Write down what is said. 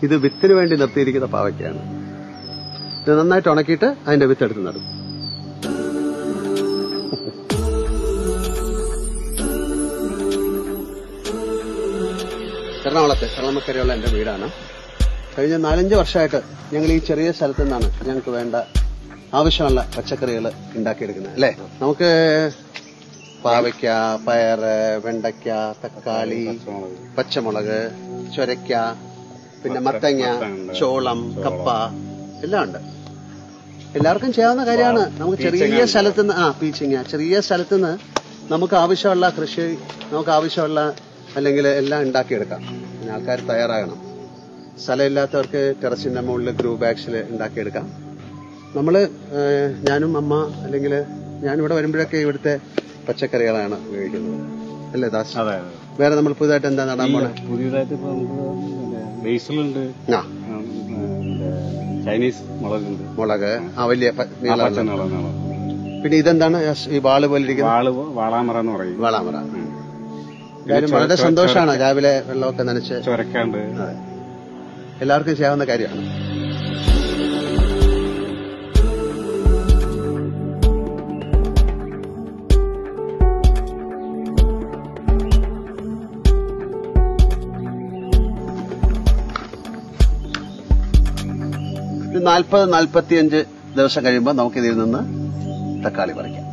ഇത് വിത്തിന് വേണ്ടി നിർത്തിയിരിക്കുന്ന പാവയ്ക്കാണ് ഇത് നന്നായിട്ട് ഉണക്കിയിട്ട് അതിന്റെ വിത്ത് എടുത്ത് നടും എറണാകുളത്ത് കള്ളമക്കരയുള്ള എന്റെ വീടാണ് കഴിഞ്ഞ നാലഞ്ച് വർഷമായിട്ട് ഞങ്ങൾ ഈ ചെറിയ സ്ഥലത്തു നിന്നാണ് ഞങ്ങൾക്ക് വേണ്ട ആവശ്യമുള്ള പച്ചക്കറികൾ ഉണ്ടാക്കിയെടുക്കുന്നത് അല്ലേ നമുക്ക് പാവയ്ക്ക പയറ് വെണ്ടയ്ക്ക തക്കാളി പച്ചമുളക് ചൊരയ്ക്ക പിന്നെ മത്തങ്ങ ചോളം കപ്പ എല്ലാം ഉണ്ട് എല്ലാവർക്കും ചെയ്യാവുന്ന കാര്യമാണ് നമുക്ക് ചെറിയ സ്ഥലത്ത് നിന്ന് ആ പീച്ചിങ്ങ ചെറിയ സ്ഥലത്ത് നിന്ന് നമുക്ക് ആവശ്യമുള്ള കൃഷി നമുക്ക് ആവശ്യമുള്ള അല്ലെങ്കിൽ എല്ലാം ഉണ്ടാക്കിയെടുക്കാം പിന്നെ ആൾക്കാർ തയ്യാറാകണം സ്ഥലമില്ലാത്തവർക്ക് ടെറസിന്റെ മുകളിൽ ഗ്രൂ ബാഗ്സിൽ ഉണ്ടാക്കിയെടുക്കാം നമ്മള് ഏഹ്, ഞാനും അമ്മ അല്ലെങ്കിൽ ഞാനിവിടെ വരുമ്പോഴൊക്കെ ഇവിടുത്തെ പച്ചക്കറികളാണ് ഉപയോഗിക്കുന്നത് അല്ലേ ദാസ് അതെ അതെ വേറെ നമ്മൾ പുതുതായിട്ട് എന്താ നടാൻ പോണേ പുതിയതായിട്ട് ഇപ്പൊ നമുക്ക് ബേസിലുണ്ട് ആ ചൈനീസ് മുളകുണ്ട് മുളക് ആ വലിയ പ- ആ നീളമുള്ള. പച്ച നീളം നീളം പിന്നെ ഇതെന്താണ് ഈ വാള് പോലെ ഇരിക്കുന്ന വാള് വാളാമറ എന്ന് പറയും വാളാമറ ഉം. കാര്യം ചൊര- വളരെ ചൊര- സന്തോഷമാണ് രാവിലെ വെള്ളമൊക്കെ നനച്ച് ചൊരക്കാണ്ട് അതെ. എല്ലാവർക്കും ചെയ്യാവുന്ന കാര്യമാണ് നാൽപ്പത് നാൽപ്പത്തിയഞ്ച് ദിവസം കഴിയുമ്പോൾ നമുക്ക് ഇതിൽ നിന്ന് തക്കാളി പറിക്കാം